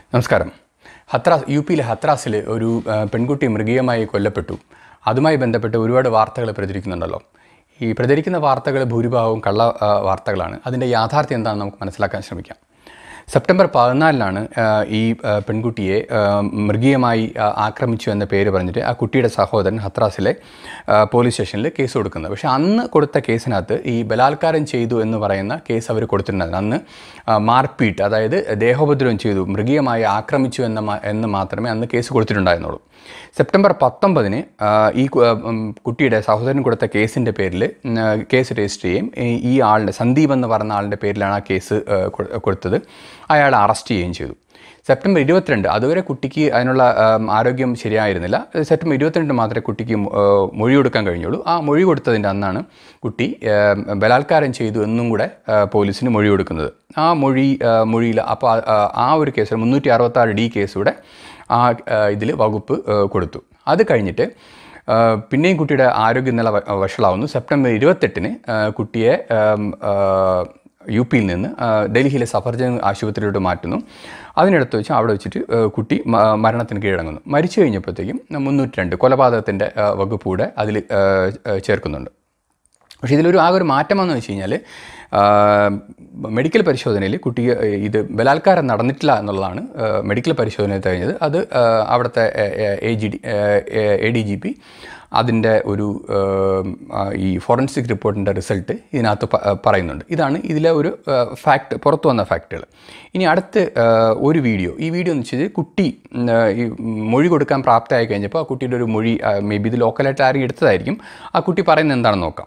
നമസ്കാരം ഹത്രാസ് യു പിയിലെ ഹത്രാസിൽ ഒരു ആ, പെൺകുട്ടി മൃഗീയമായി കൊല്ലപ്പെട്ടു അതുമായി ബന്ധപ്പെട്ട് ഒരുപാട് വാർത്തകൾ പ്രചരിക്കുന്നുണ്ടല്ലോ ഈ പ്രചരിക്കുന്ന വാർത്തകൾ ഭൂരിഭാഗവും കള്ള ആ, വാർത്തകളാണ് അതിൻ്റെ യാഥാർത്ഥ്യം എന്താണെന്ന് നമുക്ക് മനസ്സിലാക്കാൻ ശ്രമിക്കാം സെപ്റ്റംബർ പതിനാലിനാണ് ആ, ഈ ആ, പെൺകുട്ടിയെ ആ, മൃഗീയമായി ആ, ആക്രമിച്ചു എന്ന പേര് പറഞ്ഞിട്ട് ആ കുട്ടിയുടെ സഹോദരൻ ഹത്രാസിലെ ആ, പോലീസ് സ്റ്റേഷനിൽ കേസ് കൊടുക്കുന്നത് പക്ഷേ അന്ന് കൊടുത്ത കേസിനകത്ത് ഈ ബലാത്കാരം ചെയ്തു എന്ന് പറയുന്ന കേസ് അവർ കൊടുത്തിട്ടുണ്ടായിരുന്നു അന്ന് ആ, മാർപീട്ട് അതായത് ദേഹോപദ്രവം ചെയ്തു മൃഗീയമായി ആക്രമിച്ചു എന്ന മാ- എന്ന് മാത്രമേ അന്ന് കേസ് കൊടുത്തിട്ടുണ്ടായിരുന്നുള്ളൂ സെപ്റ്റംബർ പത്തൊമ്പതിന് ആ, ഈ കു- ആ, ഉം, കുട്ടിയുടെ സഹോദരൻ കൊടുത്ത കേസിൻ്റെ പേരിൽ ഉം, ആ, കേസ് രജിസ്റ്റർ ചെയ്യും ഈ- ഈ ആളുടെ സന്ദീപ് എന്ന് പറഞ്ഞ ആളുടെ പേരിലാണ് ആ കേസ് ആ, കൊ- കൊടുത്തത് അയാളെ അറസ്റ്റ് ചെയ്യുകയും ചെയ്തു സെപ്റ്റംബർ ഇരുപത്തിരണ്ട് അതുവരെ കുട്ടിക്ക് അതിനുള്ള ആം, ആരോഗ്യം ശരിയായിരുന്നില്ല സെപ്റ്റംബർ ഇരുപത്തിരണ്ട് മാത്രമേ കുട്ടിക്ക് മൊ- ആ, മൊഴി കൊടുക്കാൻ കഴിഞ്ഞുള്ളൂ ആ മൊഴി കൊടുത്തതിൻ്റെ അന്നാണ് കുട്ടി ആം, ബലാത്കാരം ചെയ്തു എന്നും കൂടെ ആ, പോലീസിന് മൊഴി കൊടുക്കുന്നത് ആ മൊഴി മൊഴിയിൽ അപ്പോൾ ആ ഒരു കേസ് മുന്നൂറ്റി അറുപത്താറ് ഡി കേസൂടെ ആ ഇതിൽ വകുപ്പ് ആ, കൊടുത്തു അത് കഴിഞ്ഞിട്ട് ആ, പിന്നെയും കുട്ടിയുടെ ആരോഗ്യനില വ- വഷളാവുന്നു സെപ്റ്റംബർ ഇരുപത്തെട്ടിന് ആ, കുട്ടിയെ ആം, ആ, യു പിയിൽ നിന്ന് ആ, ഡൽഹിയിലെ സഫർജൻ ആശുപത്രിയിലോട്ട് മാറ്റുന്നു അതിനടുത്ത് വെച്ച് അവിടെ വെച്ചിട്ട് ആ, കുട്ടി മ- മരണത്തിന് കീഴടങ്ങുന്നു മരിച്ചു കഴിഞ്ഞപ്പോഴത്തേക്കും മുന്നൂറ്റി രണ്ട് കൊലപാതകത്തിൻ്റെ വകുപ്പ് കൂടെ അതിൽ ചേർക്കുന്നുണ്ട് പക്ഷേ ഇതിലൊരു ആകെ ഒരു മാറ്റമെന്ന് വെച്ച് കഴിഞ്ഞാൽ മെഡിക്കൽ പരിശോധനയിൽ കുട്ടിക്ക് ഇത് ബലാത്കാരം നടന്നിട്ടില്ല എന്നുള്ളതാണ് ആ, മെഡിക്കൽ പരിശോധനയിൽ കഴിഞ്ഞത് അത് ആ, അവിടുത്തെ A G D A D G P അതിൻ്റെ ഒരു ആ, ഈ ഫോറൻസിക് റിപ്പോർട്ടിൻ്റെ റിസൾട്ട് ഇതിനകത്ത് പ- പറയുന്നുണ്ട് ഇതാണ് ഇതിലെ ഒരു ഫാക്ട് പുറത്തു വന്ന ഫാക്റ്റുകൾ ഇനി അടുത്ത് ആ, ഒരു വീഡിയോ ഈ വീഡിയോ എന്ന് വെച്ചാൽ കുട്ടി ഉം, ആ, ഈ മൊഴി കൊടുക്കാൻ പ്രാപ്തമായി കഴിഞ്ഞപ്പോൾ ആ കുട്ടിയുടെ ഒരു മൊഴി മേ ബി ഇത് ലോക്കലായിട്ട് ആരെങ്കിലും എടുത്തതായിരിക്കും ആ കുട്ടി പറയുന്നത് എന്താണെന്ന് നോക്കാം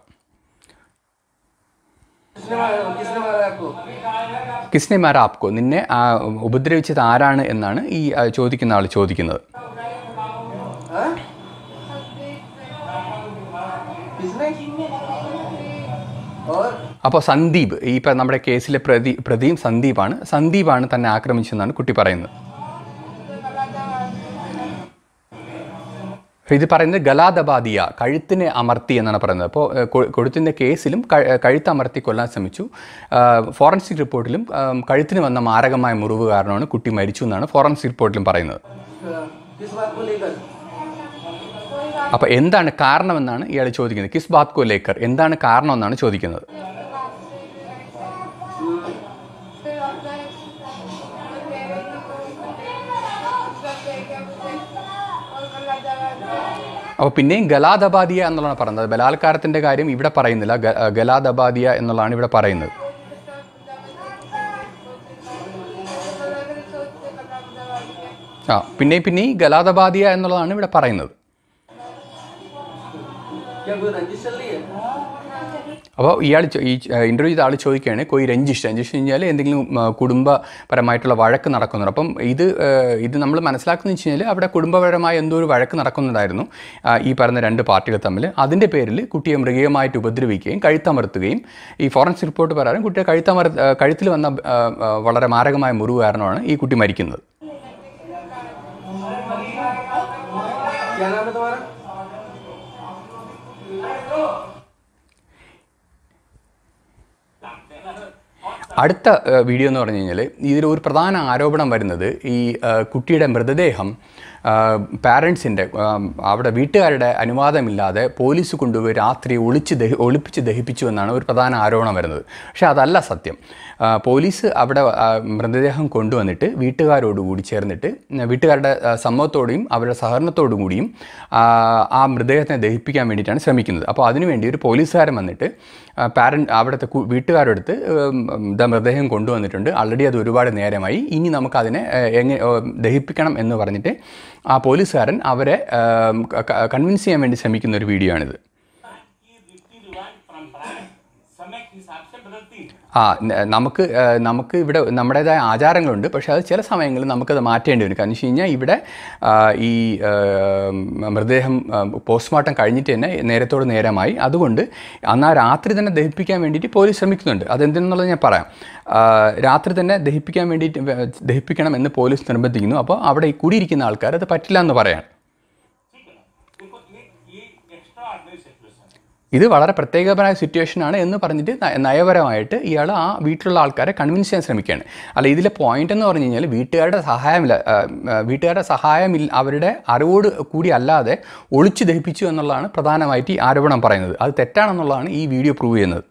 किसने मारा किसने मारा आपको കിസ്നെ മാര ആപ്കോ നിന്നെ ആ, ഉപദ്രവിച്ചത് ആരാണ് എന്നാണ് ഈ ആ, ചോദിക്കുന്ന ആൾ ചോദിക്കുന്നത് हाँ? किसने और അപ്പോൾ സന്ദീപ് ഈ ഇപ്പം നമ്മുടെ കേസിലെ പ്രതി പ്രതിയും സന്ദീപാണ് സന്ദീപാണ് തന്നെ ആക്രമിച്ചതെന്നാണ് കുട്ടി പറയുന്നത് ഇത് പറയുന്നത് ഗലാദബാദിയ കഴുത്തിന് അമർത്തി എന്നാണ് പറയുന്നത് അപ്പോൾ കൊടുത്തിൻ്റെ കേസിലും ക- കഴുത്ത് അമർത്തി കൊല്ലാൻ ശ്രമിച്ചു ആ, ഫോറൻസിക് റിപ്പോർട്ടിലും ആ, കഴുത്തിന് വന്ന മാരകമായ മുറിവ് കാരണമാണ് കുട്ടി മരിച്ചു എന്നാണ് ഫോറൻസിക് റിപ്പോർട്ടിലും പറയുന്നത് किस बात को लेकर അപ്പോൾ എന്താണ് കാരണമെന്നാണ് ഇയാൾ ചോദിക്കുന്നത് കിസ് ബാത് കോ ലേക്കർ എന്താണ് കാരണമെന്നാണ് ചോദിക്കുന്നത് അപ്പോൾ പിന്നെയും ഗലാദബാദിയ എന്നുള്ളതാണ് പറയുന്നത് ബലാത്കാരത്തിൻ്റെ കാര്യം ഇവിടെ പറയുന്നില്ല ഗ- ഗലാദബാദിയ എന്നുള്ളതാണ് ഇവിടെ പറയുന്നത് ആ പിന്നെ പിന്നെ ഈ ഗലാദബാദിയ എന്നുള്ളതാണ് ഇവിടെ പറയുന്നത് क्या कोई रंजिश चल रही है അപ്പോൾ ഇയാൾ ചോ- ഈ ഇൻ്റർവ്യൂ ചെയ്ത ആൾ ചോദിക്കുകയാണ് കോയി രഞ്ജിഷ് രഞ്ജിഷ് കഴിഞ്ഞാൽ എന്തെങ്കിലും ആ, കുടുംബപരമായിട്ടുള്ള വഴക്ക് നടക്കുന്നുണ്ട് അപ്പം ഇത് ആ, ഇത് നമ്മൾ മനസ്സിലാക്കുന്നത് വെച്ച് കഴിഞ്ഞാൽ അവിടെ കുടുംബപരമായ എന്തോ ഒരു വഴക്ക് നടക്കുന്നുണ്ടായിരുന്നു ആ, ഈ പറയുന്ന രണ്ട് പാർട്ടികൾ തമ്മിൽ അതിൻ്റെ പേരിൽ കുട്ടിയെ മൃഗീയമായിട്ട് ഉപദ്രവിക്കുകയും കഴുത്തമർത്തുകയും ഈ ഫോറൻസിക് റിപ്പോർട്ട് പ്രകാരം കുട്ടിയെ കഴുത്തമർ ആ, കഴുത്തിൽ വന്ന ആ, ആ, വളരെ മാരകമായ മുറിവ് കാരണമാണ് ഈ കുട്ടി മരിക്കുന്നത് क्या नाम है तुम्हारा അടുത്ത ആ, വീഡിയോ എന്ന് പറഞ്ഞു കഴിഞ്ഞാൽ ഇതിൽ ഒരു പ്രധാന ആരോപണം വരുന്നത് ഈ ആ, കുട്ടിയുടെ മൃതദേഹം പാരൻസിൻ്റെ അവിടെ വീട്ടുകാരുടെ അനുവാദമില്ലാതെ പോലീസ് കൊണ്ടുപോയി രാത്രി ഒളിച്ച് ദഹി ഒളിപ്പിച്ച് ദഹിപ്പിച്ചു എന്നാണ് ഒരു പ്രധാന ആരോപണം വരുന്നത് പക്ഷേ അതല്ല സത്യം ആ, പോലീസ് അവിടെ ആ, മൃതദേഹം കൊണ്ടുവന്നിട്ട് വീട്ടുകാരോടുകൂടി ചേർന്നിട്ട് വീട്ടുകാരുടെ ആ, സമ്മതത്തോടെയും അവരുടെ സഹകരണത്തോടു കൂടിയും ആ, ആ മൃതദേഹത്തെ ദഹിപ്പിക്കാൻ വേണ്ടിയിട്ടാണ് ശ്രമിക്കുന്നത് അപ്പോൾ അതിനുവേണ്ടി ഒരു പോലീസുകാരൻ വന്നിട്ട് പാരൻ അവിടുത്തെ കു- വീട്ടുകാരുടെ അടുത്ത് ഉം, ഉം, ദാ മൃതദേഹം കൊണ്ടുവന്നിട്ടുണ്ട് ആൾറെഡി അത് ഒരുപാട് നേരമായി ഇനി നമുക്കതിനെ എങ്ങനെ ദഹിപ്പിക്കണം എന്ന് പറഞ്ഞിട്ട് ആ പോലീസുകാരൻ അവരെ കൺവിൻസ് ചെയ്യാൻ വേണ്ടി ശ്രമിക്കുന്ന ഒരു വീഡിയോ ആണിത് की रीति रिवाज परंपराएं समय के हिसाब से बदलती हैं ആ ന- നമുക്ക് ആ, നമുക്ക് ഇവിടെ നമ്മുടേതായ ആചാരങ്ങളുണ്ട് പക്ഷേ അത് ചില സമയങ്ങളിൽ നമുക്കത് മാറ്റേണ്ടി വരും കാരണം വെച്ച് കഴിഞ്ഞാൽ ഇവിടെ ആ, ഈ ആ, മൃതദേഹം പോസ്റ്റ്മോർട്ടം കഴിഞ്ഞിട്ട് തന്നെ നേരത്തോട് നേരമായി അതുകൊണ്ട് അന്ന് ആ രാത്രി തന്നെ ദഹിപ്പിക്കാൻ വേണ്ടിയിട്ട് പോലീസ് ശ്രമിക്കുന്നുണ്ട് അതെന്തെന്നുള്ളത് ഞാൻ പറയാം ആ, രാത്രി തന്നെ ദഹിപ്പിക്കാൻ വേണ്ടിയിട്ട് വേ- ദഹിപ്പിക്കണം എന്ന് പോലീസ് നിർബന്ധിക്കുന്നു അപ്പോൾ അവിടെ ഈ കൂടിയിരിക്കുന്ന ആൾക്കാർ അത് പറ്റില്ല എന്ന് പറയാം ठीक है ना देखो ये ये एक्स्ट्रा ऑर्डिनरी सिचुएशन है ഇത് വളരെ പ്രത്യേകപരമായ സിറ്റുവേഷനാണ് എന്ന് പറഞ്ഞിട്ട് ന- നയപരമായിട്ട് ഇയാൾ ആ വീട്ടിലുള്ള ആൾക്കാരെ കൺവിൻസ് ചെയ്യാൻ ശ്രമിക്കുകയാണ് അല്ല ഇതിലെ പോയിന്റ് എന്ന് പറഞ്ഞു കഴിഞ്ഞാൽ വീട്ടുകാരുടെ സഹായമില്ല ആ, ആ, വീട്ടുകാരുടെ സഹായമില്ല അവരുടെ അറിവോട് കൂടി അല്ലാതെ ഒളിച്ചു ദഹിപ്പിച്ചു എന്നുള്ളതാണ് പ്രധാനമായിട്ട് ഈ ആരോപണം പറയുന്നത് അത് തെറ്റാണെന്നുള്ളതാണ് ഈ വീഡിയോ പ്രൂവ് ചെയ്യുന്നത്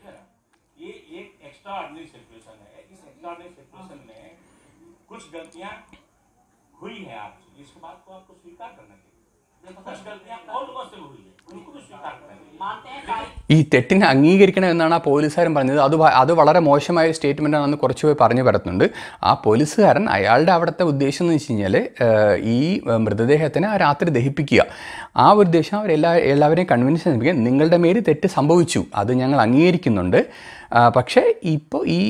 ये एक एक्स्ट्रा ऑर्डिनरी सिचुएशन है इस एक्स्ट्रा ऑर्डिनरी सिचुएशन में कुछ गलतियां हुई हैं आपसे इस बात को आपको स्वीकार करना चाहिए कुछ गलतियां और लोगों से हुई है उनको भी स्वीकार करना चाहिए मानते हैं सारी ഈ തെറ്റിനെ അംഗീകരിക്കണം എന്നാണ് ആ പോലീസുകാരൻ പറഞ്ഞത് അത് വ- അത് വളരെ മോശമായ ഒരു സ്റ്റേറ്റ്മെൻ്റ് ആണെന്ന് കുറച്ച് പേര് പറഞ്ഞു വരുന്നുണ്ട് ആ പോലീസുകാരൻ അയാളുടെ അവിടുത്തെ ഉദ്ദേശം എന്ന് വെച്ച് കഴിഞ്ഞാൽ ഈ ഏഹ്, മൃതദേഹത്തിനെ ആ രാത്രി ദഹിപ്പിക്കുക ആ ഒരു ഉദ്ദേശം അവരെല്ലാ എല്ലാവരെയും കൺവിൻസ് ചെയ്യിപ്പിക്കുക നിങ്ങളുടെ മേൽ തെറ്റ് സംഭവിച്ചു അത് ഞങ്ങൾ അംഗീകരിക്കുന്നുണ്ട് ആ, പക്ഷേ ഇപ്പോൾ ഈ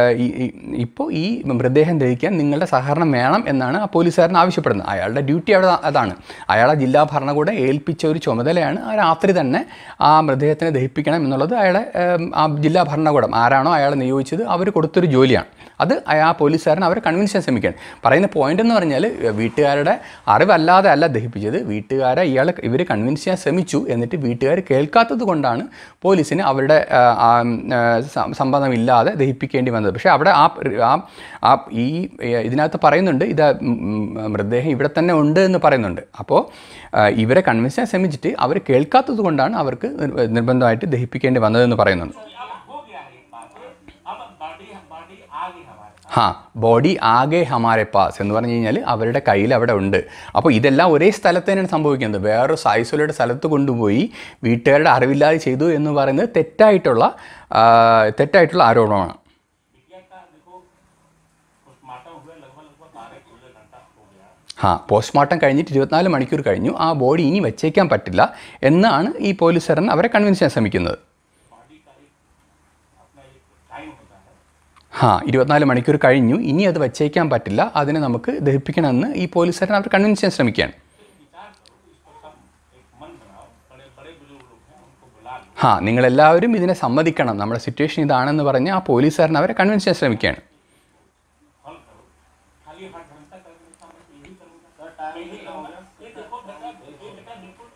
ഇപ്പോൾ ഈ മൃതദേഹം ദഹിക്കാൻ നിങ്ങളുടെ സഹകരണം വേണം എന്നാണ് ആ പോലീസുകാരൻ ആവശ്യപ്പെടുന്നത് അയാളുടെ ഡ്യൂട്ടി അവിടെ അതാണ് അയാളെ ജില്ലാ ഭരണകൂടം ഏൽപ്പിച്ച ഒരു ചുമതലയാണ് ആ രാത്രി തന്നെ ആ മൃതദേഹത്തിനെ ദഹിപ്പിക്കണം എന്നുള്ളത് അയാളെ ഏം, ആ ജില്ലാ ഭരണകൂടം ആരാണോ അയാളെ നിയോഗിച്ചത് അവർ കൊടുത്തൊരു ജോലിയാണ് അത് ആ പോലീസുകാരൻ അവരെ കൺവിൻസ് ചെയ്യാൻ ശ്രമിക്കുകയാണ് പറയുന്ന പോയിന്റ് എന്ന് പറഞ്ഞാൽ വീട്ടുകാരുടെ അറിവല്ലാതെ അല്ല ദഹിപ്പിച്ചത് വീട്ടുകാരെ ഇയാളെ ഇവർ കൺവിൻസ് ചെയ്യാൻ ശ്രമിച്ചു എന്നിട്ട് വീട്ടുകാർ കേൾക്കാത്തത് കൊണ്ടാണ് പോലീസിന് അവരുടെ ആ, ആ, ആ, സം- സമ്മതമില്ലാതെ ദഹിപ്പിക്കേണ്ടി വന്നത് പക്ഷേ അവിടെ ആ ആ ആ ഈ ഇതിനകത്ത് പറയുന്നുണ്ട് ഇത് ഉം, ഉം, മൃതദേഹം ഇവിടെ തന്നെ ഉണ്ട് എന്ന് പറയുന്നുണ്ട് അപ്പോൾ ആ, ഇവരെ കൺവിൻസ് ചെയ്യാൻ ശ്രമിച്ചിട്ട് അവർ കേൾക്കാത്തത് കൊണ്ടാണ് അവർക്ക് നിർ- നിർബന്ധമായിട്ട് ദഹിപ്പിക്കേണ്ടി വന്നതെന്ന് പറയുന്നുണ്ട് अब हो गया है एक बात अब बॉडी बॉडी आ गई हमारे ഹാ ബോഡി ആകെ ഹമാരെ പാസ് എന്ന് പറഞ്ഞു കഴിഞ്ഞാൽ അവരുടെ കയ്യിൽ അവിടെ ഉണ്ട് അപ്പോൾ ഇതെല്ലാം ഒരേ സ്ഥലത്ത് തന്നെയാണ് സംഭവിക്കുന്നത് വേറൊരു ഐസൊലേറ്റ് സ്ഥലത്ത് കൊണ്ടുപോയി വീട്ടുകാരുടെ അറിവില്ലാതെ ചെയ്തു എന്ന് പറയുന്നത് തെറ്റായിട്ടുള്ള ആ, തെറ്റായിട്ടുള്ള ആരോപണമാണ് बिटिया का देखो पोस्टमार्टम हुए लगभग लगभग बारह सोलह घंटा हो गया ഹാ പോസ്റ്റ്മോർട്ടം കഴിഞ്ഞിട്ട് ഇരുപത്തിനാല് മണിക്കൂർ കഴിഞ്ഞു ആ ബോഡി ഇനി വെച്ചേക്കാൻ പറ്റില്ല എന്നാണ് ഈ പോലീസുകാരൻ അവരെ കൺവിൻസ് ചെയ്യാൻ ശ്രമിക്കുന്നത് बॉडी का एक अपना एक टाइम होता है ഹാ ഇരുപത്തിനാല് മണിക്കൂർ കഴിഞ്ഞു ഇനി അത് വെച്ചേക്കാൻ പറ്റില്ല അതിനെ നമുക്ക് ദഹിപ്പിക്കണമെന്ന് ഈ പോലീസുകാരൻ അവർ കൺവിൻസ് ചെയ്യാൻ ശ്രമിക്കുകയാണ് विचार करो इसको सब एक मन बनाओ बड़े बड़े बुजुर्ग लोग हैं उनको बुला लो ഹാ നിങ്ങളെല്ലാവരും ഇതിനെ സമ്മതിക്കണം നമ്മുടെ സിറ്റുവേഷൻ ഇതാണെന്ന് പറഞ്ഞ് ആ പോലീസുകാരൻ അവരെ കൺവിൻസ് ചെയ്യാൻ ശ്രമിക്കുകയാണ് हल करो खाली हर घंटा करने का मैं यही करूँगा मैं यही करूँगा ये देखो बेटा ये बेटा बिल्कुल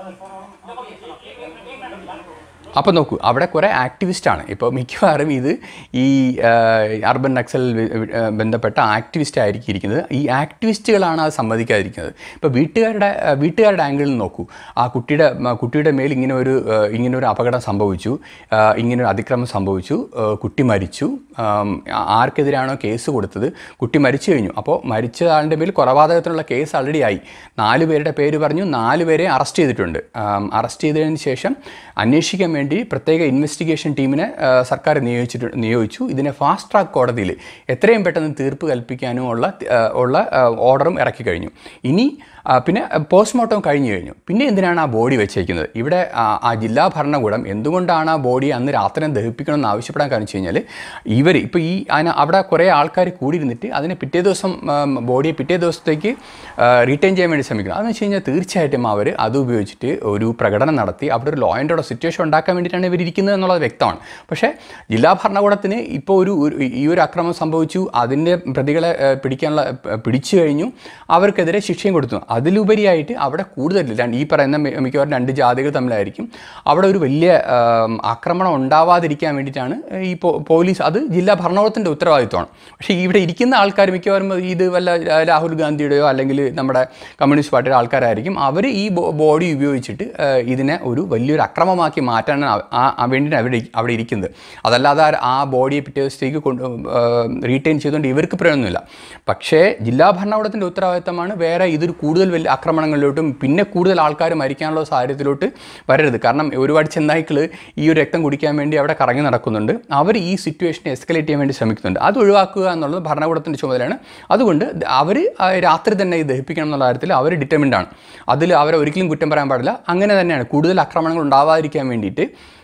देखो एक एक एक मिनट ध्यान करो അപ്പോൾ നോക്കൂ അവിടെ കുറേ ആക്ടിവിസ്റ്റാണ് ഇപ്പോൾ മിക്കവാറും ഇത് ഈ ആ, അർബൻ നക്സൽ വി- വി- ആ, ബന്ധപ്പെട്ട ആക്ടിവിസ്റ്റ് ആയിരിക്കും ഇരിക്കുന്നത് ഈ ആക്ടിവിസ്റ്റുകളാണ് അത് സമ്മതിക്കാതിരിക്കുന്നത് ഇപ്പോൾ വീട്ടുകാരുടെ ആ, വീട്ടുകാരുടെ ആംഗിളിൽ നോക്കൂ ആ കുട്ടിയുടെ ആ, കുട്ടിയുടെ മേൽ ഇങ്ങനെ ഒരു ആ, ഇങ്ങനെ ഒരു അപകടം സംഭവിച്ചു ആ, ഇങ്ങനെ ഒരു അതിക്രമം സംഭവിച്ചു ആ, കുട്ടി മരിച്ചു ആം, ആ- ആർക്കെതിരാണോ കേസ് കൊടുത്തത് കുട്ടി മരിച്ചു കഴിഞ്ഞു അപ്പോൾ മരിച്ച ആളുടെ മേൽ കൊലപാതകത്തിനുള്ള കേസ് ആൾറെഡി ആയി നാല് പേരുടെ പേര് പറഞ്ഞു നാല് പേരെ അറസ്റ്റ് ചെയ്തിട്ടുണ്ട് അറസ്റ്റ് ചെയ്തതിന് ശേഷം അന്വേഷിക്കാൻ വേണ്ടി പ്രത്യേക ഇൻവെസ്റ്റിഗേഷൻ ടീമിനെ ആ, സർക്കാർ നിയോഗിച്ചിട്ട് നിയോഗിച്ചു ഇതിനെ ഫാസ്റ്റ് ട്രാക്ക് കോടതിയിൽ എത്രയും പെട്ടെന്ന് തീർപ്പ് കൽപ്പിക്കാനും ഉള്ള ആ, ഉള്ള ആ, ഓർഡറും ഇറക്കി കഴിഞ്ഞു ഇനി ആ, പിന്നെ പോസ്റ്റ്മോർട്ടം കഴിഞ്ഞു കഴിഞ്ഞു പിന്നെ എന്തിനാണ് ആ ബോഡി വെച്ചേക്കുന്നത് ഇവിടെ ആ, ആ ജില്ലാ ഭരണകൂടം എന്തുകൊണ്ടാണ് ആ ബോഡി അന്ന് രാത്രി ദഹിപ്പിക്കണമെന്ന് ആവശ്യപ്പെടാൻ കാരണം വെച്ച് കഴിഞ്ഞാൽ ഇവർ ഇപ്പോൾ ഈ അതിന് അവിടെ കുറേ ആൾക്കാർ കൂടിയിരുന്നിട്ട് അതിനെ പിറ്റേ ദിവസം ബോഡിയെ പിറ്റേ ദിവസത്തേക്ക് റീറ്റെയിൻ ചെയ്യാൻ വേണ്ടി ശ്രമിക്കണം അതെന്ന് വെച്ച് കഴിഞ്ഞാൽ തീർച്ചയായിട്ടും അവർ അത് ഉപയോഗിച്ചിട്ട് ഒരു പ്രകടനം നടത്തി അവിടെ ഒരു ലോ ആൻഡ് ഓർഡർ സിറ്റുവേഷൻ ഉണ്ടാക്കാൻ വേണ്ടിയിട്ടാണ് ഇവർ ഇരിക്കുന്നത് എന്നുള്ളത് വ്യക്തമാണ് പക്ഷേ ജില്ലാ ഭരണകൂടത്തിന് ഇപ്പോൾ ഒരു ഒരു- ഈ ഒരു അക്രമം സംഭവിച്ചു അതിൻ്റെ പ്രതികളെ ഏഹ്, പിടിക്കാനുള്ള ഏഹ്, പിടിച്ചു കഴിഞ്ഞു അവർക്കെതിരെ ശിക്ഷയും കൊടുത്തു അതിലുപരിയായിട്ട് അവിടെ കൂടുതൽ രണ്ട് ഈ പറയുന്ന മി- മിക്കവാറും രണ്ട് ജാതികൾ തമ്മിലായിരിക്കും അവിടെ ഒരു വലിയ ആം, ആക്രമണം ഉണ്ടാവാതിരിക്കാൻ വേണ്ടിയിട്ടാണ് ഈ പോ- പോലീസ് അത് ജില്ലാ ഭരണകൂടത്തിൻ്റെ ഉത്തരവാദിത്വമാണ് പക്ഷേ ഇവിടെ ഇരിക്കുന്ന ആൾക്കാർ മിക്കവാറും ഇത് വല്ല രാ- രാഹുൽ ഗാന്ധിയുടെയോ അല്ലെങ്കിൽ നമ്മുടെ കമ്മ്യൂണിസ്റ്റ് പാർട്ടിയുടെ ആൾക്കാരായിരിക്കും അവർ ഈ ബോ- ബോഡി ഉപയോഗിച്ചിട്ട് ഏഹ്, ഇതിനെ ഒരു വലിയൊരു അക്രമമാക്കി മാറ്റാനാണ് ആ- ആ- ആ വേണ്ടിയിട്ട് അവിടെ അവിടെ ഇരിക്കുന്നത് അതല്ലാതെ ആ- ആ ബോഡിയെ പിറ്റേ ദിവസത്തേക്ക് കൊണ്ട് റീറ്റെയിൻ ചെയ്തുകൊണ്ട് ഇവർക്ക് പ്രയോജനമില്ല പക്ഷേ ജില്ലാ ഭരണകൂടത്തിൻ്റെ ഉത്തരവാദിത്തമാണ് വേറെ ഇതൊരു കൂടുതൽ വലിയ ആക്രമണങ്ങളിലോട്ടും പിന്നെ കൂടുതൽ ആൾക്കാർ മരിക്കാനുള്ള സാഹചര്യത്തിലോട്ട് വരരുത് കാരണം ഒരുപാട് ചെന്നായ്ക്കൾ ഈ ഒരു രക്തം കുടിക്കാൻ വേണ്ടി അവിടെ കറങ്ങി നടക്കുന്നുണ്ട് അവർ ഈ സിറ്റുവേഷനെ എസ്കലേറ്റ് ചെയ്യാൻ വേണ്ടി ശ്രമിക്കുന്നുണ്ട് അത് ഒഴിവാക്കുക എന്നുള്ളത് ഭരണകൂടത്തിൻ്റെ ചുമതലയാണ് അതുകൊണ്ട് അവർ രാത്രി തന്നെ ഇത് ദഹിപ്പിക്കണം എന്നുള്ള കാര്യത്തിൽ അവർ ഡിറ്റർമിൻഡ് ആണ് അതിൽ അവരെ ഒരിക്കലും കുറ്റം പറയാൻ പാടില്ല അങ്ങനെ തന്നെയാണ് കൂടുതൽ ആക്രമണങ്ങൾ ഉണ്ടാവാതിരിക്കാൻ വേണ്ടിയിട്ട്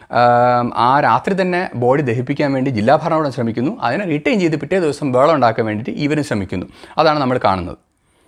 ആം, ആ രാത്രി തന്നെ ബോഡി ദഹിപ്പിക്കാൻ വേണ്ടി ജില്ലാ ഭരണകൂടം ശ്രമിക്കുന്നു അതിനെ റിട്ടേൺ ചെയ്ത് പിറ്റേ ദിവസം ബേളം ഉണ്ടാക്കാൻ വേണ്ടിയിട്ട് ഇവരും ശ്രമിക്കുന്നു അതാണ് നമ്മൾ കാണുന്നത്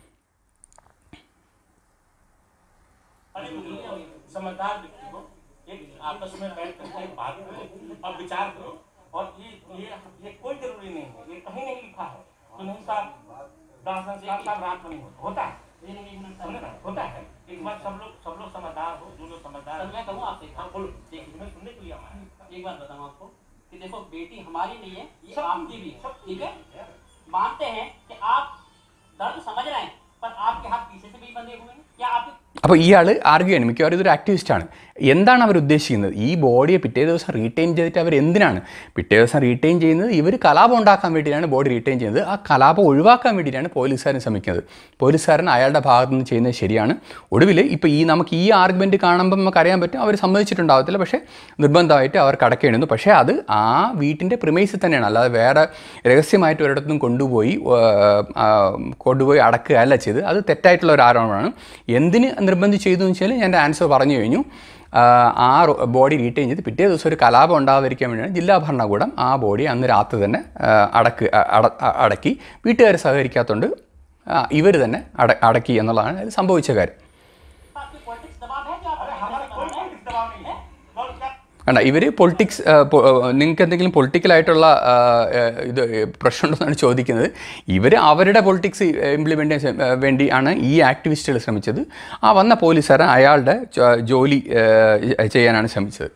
अरे बुजुर्ग, समझदार व्यक्ति को एक आपस में बैठ करके बात करो और विचार करो और ये ये ये कोई जरूरी नहीं है ये कहीं नहीं लिखा है तो नहीं साहब दासन साहब साहब रात में नहीं होता होता है सुने ना, होता है एक बार सब लोग सब लोग समझदार हो जो लोग समझदार सर मैं कहूँ आपसे एक हाँ बात बोलो देखिए मैं सुनने के लिए आया हूँ। एक बात बताऊँ आपको कि देखो बेटी हमारी नहीं है ये सब- आपकी भी है सब ठीक है मानते हैं कि आप दर्द समझ रहे हैं पर आपके हाथ पीछे से भी बंधे हुए हैं या आपके അപ്പോൾ ഇയാൾ ആർഗ്യൂ ചെയ്യാണ് മിക്കവാറും ഇതൊരു ആക്ടിവിസ്റ്റാണ് എന്താണ് അവർ ഉദ്ദേശിക്കുന്നത് ഈ ബോഡിയെ പിറ്റേ ദിവസം റീറ്റെയിൻ ചെയ്തിട്ട് അവർ എന്തിനാണ് പിറ്റേ ദിവസം റീറ്റെയിൻ ചെയ്യുന്നത് ഇവർ കലാപം ഉണ്ടാക്കാൻ വേണ്ടിയിട്ടാണ് ബോഡി റീറ്റെയിൻ ചെയ്യുന്നത് ആ കലാപം ഒഴിവാക്കാൻ വേണ്ടിയിട്ടാണ് പോലീസുകാരൻ ശ്രമിക്കുന്നത് പോലീസുകാരൻ അയാളുടെ ഭാഗത്ത് നിന്ന് ചെയ്യുന്നത് ശരിയാണ് ഒടുവിൽ ഇപ്പോൾ ഈ നമുക്ക് ഈ ആർഗ്യുമെൻറ്റ് കാണുമ്പോൾ നമുക്ക് അറിയാൻ പറ്റും അവർ സമ്മതിച്ചിട്ടുണ്ടാവത്തില്ല പക്ഷേ നിർബന്ധമായിട്ട് അവർ കടക്കേണ്ടുന്നു പക്ഷേ അത് ആ വീട്ടിൻ്റെ പ്രിമൈസിൽ തന്നെയാണ് അല്ലാതെ വേറെ രഹസ്യമായിട്ട് ഒരിടത്തും കൊണ്ടുപോയി ആ, ആ, കൊണ്ടുപോയി അടക്കുക അല്ല ചെയ്ത് അത് തെറ്റായിട്ടുള്ള ഒരു ആരോപണമാണ് എന്തിന് നിർബന്ധിച്ച് ചെയ്തു എന്ന് വെച്ചാൽ ഞാൻ ആൻസർ പറഞ്ഞു കഴിഞ്ഞു ആ, ആ ബോഡി റീറ്റെയിൻ ചെയ്ത് പിറ്റേ ദിവസം ഒരു കലാപം ഉണ്ടാകാതിരിക്കാൻ വേണ്ടിയാണ് ജില്ലാ ഭരണകൂടം ആ ബോഡി അന്ന് രാത്രി തന്നെ ആ, അടക്ക് അട അടക്കി വീട്ടുകാർ സഹകരിക്കാത്തതുകൊണ്ട് ഇവർ തന്നെ അട അടക്കി എന്നുള്ളതാണ് അതിൽ സംഭവിച്ച കാര്യം आपके पॉलिटिक्स दबाव है जो आप अरे हमारा कोई पॉलिटिक्स दबाव नहीं है और क्या കണ്ട ഇവർ പൊളിറ്റിക്സ് നിങ്ങൾക്ക് എന്തെങ്കിലും പൊളിറ്റിക്കലായിട്ടുള്ള ഇത് പ്രശ്നമുണ്ടെന്നാണ് ചോദിക്കുന്നത് ഇവർ അവരുടെ പൊളിറ്റിക്സ് ഇംപ്ലിമെൻറ്റ് വേണ്ടിയാണ് ഈ ആക്ടിവിസ്റ്റുകൾ ശ്രമിച്ചത് ആ വന്ന പോലീസുകാരൻ അയാളുടെ ജോ- ജോലി ആ, ചെയ്യാനാണ് ശ്രമിച്ചത്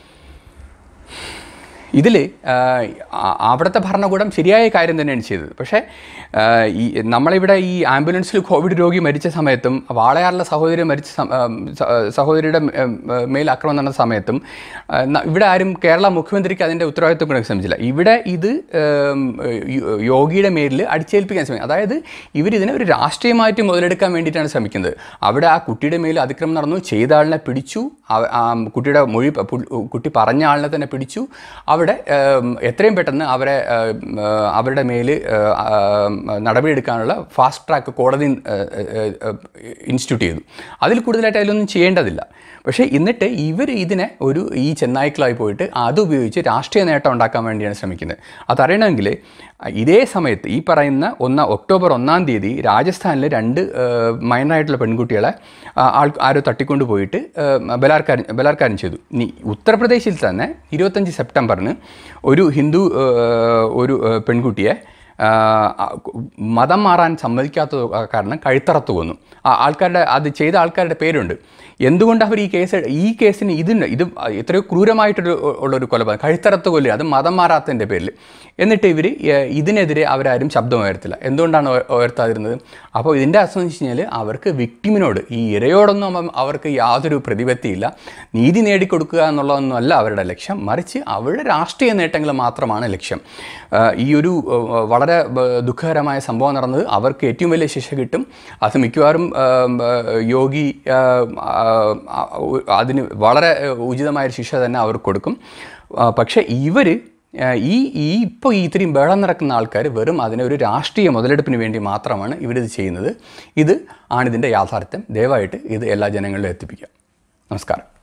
ഇതിൽ അവിടുത്തെ ഭരണകൂടം ശരിയായ കാര്യം തന്നെയാണ് ചെയ്തത് പക്ഷേ ആ, ഈ നമ്മളിവിടെ ഈ ആംബുലൻസിൽ കോവിഡ് രോഗി മരിച്ച സമയത്തും വാളയാറിലെ സഹോദരി മരിച്ച സം- ആ, സ- സഹോദരിയുടെ ഉം, മേൽ ആക്രമണം നടന്ന സമയത്തും ആ, ന- ഇവിടെ ആരും കേരള മുഖ്യമന്ത്രിക്ക് അതിൻ്റെ ഉത്തരവാദിത്വം കൊടുക്കാൻ ശ്രമിച്ചില്ല ഇവിടെ ഇത് ഉം, യോ- യോഗിയുടെ മേലിൽ അടിച്ചേൽപ്പിക്കാൻ ശ്രമിക്കും അതായത് ഇവരിതിനെ ഒരു രാഷ്ട്രീയമായിട്ട് മുതലെടുക്കാൻ വേണ്ടിയിട്ടാണ് ശ്രമിക്കുന്നത് അവിടെ ആ കുട്ടിയുടെ മേൽ അതിക്രമം നടന്നു ചെയ്ത ആളിനെ പിടിച്ചു ആ- ആ കുട്ടിയുടെ മൊഴി പ- പു- കുട്ടി പറഞ്ഞ ആളിനെ തന്നെ പിടിച്ചു അവിടെ ഉം, എത്രയും പെട്ടെന്ന് അവരെ ഉം, ആ, അവരുടെ മേൽ നടപടിയെടുക്കാനുള്ള ഫാസ്റ്റ് ട്രാക്ക് കോടതി ഇൻസ്റ്റിറ്റ്യൂട്ട് ചെയ്തു അതിൽ കൂടുതലായിട്ട് അതിലൊന്നും ചെയ്യേണ്ടതില്ല പക്ഷേ എന്നിട്ട് ഇവർ ഇതിനെ ഒരു ഈ ചെന്നായ്ക്കളായി പോയിട്ട് അത് ഉപയോഗിച്ച് രാഷ്ട്രീയ നേട്ടം ഉണ്ടാക്കാൻ വേണ്ടിയാണ് ശ്രമിക്കുന്നത് അതറിയണമെങ്കിൽ ഇതേ സമയത്ത് ഈ പറയുന്ന ഒന്ന് ഒക്ടോബർ ഒന്നാം തീയതി രാജസ്ഥാനിൽ രണ്ട് മൈനറായിട്ടുള്ള പെൺകുട്ടികളെ ആ, ആൾ ആരോ തട്ടിക്കൊണ്ട് പോയിട്ട് ആ, ബലാത്കാരം ബലാത്കാരം ചെയ്തു ഇനി ഉത്തർപ്രദേശിൽ തന്നെ ഇരുപത്തഞ്ച് സെപ്റ്റംബറിന് ഒരു ഹിന്ദു ആ, ഒരു ആ, പെൺകുട്ടിയെ ആ, ആ, മതം മാറാൻ സമ്മതിക്കാത്തത് കാരണം കഴുത്തറത്ത് കൊന്നു ആ ആൾക്കാരുടെ അത് ചെയ്ത ആൾക്കാരുടെ പേരുണ്ട് എന്തുകൊണ്ട് അവർ ഈ കേസ് ഈ കേസിന് ഇതിന് ഇത് എത്രയോ ക്രൂരമായിട്ടൊരു ഉള്ളൊരു കൊലപാതകം കഴുത്തറത്ത് കൊല്ലുക അത് മതം മാറാത്തതിൻ്റെ പേരിൽ എന്നിട്ട് ഇവർ ഇതിനെതിരെ അവരാരും ശബ്ദം ഉയർത്തില്ല എന്തുകൊണ്ടാണ് ഉയ- ഉയർത്താതിരുന്നത് അപ്പോൾ ഇതിൻ്റെ അർത്ഥം എന്ന് വെച്ച് കഴിഞ്ഞാൽ അവർക്ക് വിക്ടിമിനോട് ഈ ഇരയോടൊന്നും അവ- അവർക്ക് യാതൊരു പ്രതിപത്തിയില്ല നീതി നേടിക്കൊടുക്കുക എന്നുള്ളതൊന്നും അല്ല അവരുടെ ലക്ഷ്യം മറിച്ച് അവരുടെ രാഷ്ട്രീയ നേട്ടങ്ങൾ മാത്രമാണ് ലക്ഷ്യം ആ, ഈ ഒരു ആ, വളരെ ബ- ദുഃഖകരമായ സംഭവം നടന്നത് അവർക്ക് ഏറ്റവും വലിയ ശിക്ഷ കിട്ടും അത് മിക്കവാറും ആ, ആ, യോഗി ആ, ആ, ആ, അതിന് വളരെ ഉചിതമായൊരു ശിക്ഷ തന്നെ അവർക്ക് കൊടുക്കും ആ, പക്ഷേ ഇവർ ഈ ഈ ഇപ്പോൾ ഈ ഇത്രയും ബഹളം നടക്കുന്ന ആൾക്കാർ വെറും അതിനെ ഒരു രാഷ്ട്രീയ മുതലെടുപ്പിന് വേണ്ടി മാത്രമാണ് ഇവരിത് ചെയ്യുന്നത് ഇത് ആണിതിൻ്റെ യാഥാർത്ഥ്യം ദയവായിട്ട് ഇത് എല്ലാ ജനങ്ങളിലും എത്തിപ്പിക്കുക നമസ്കാരം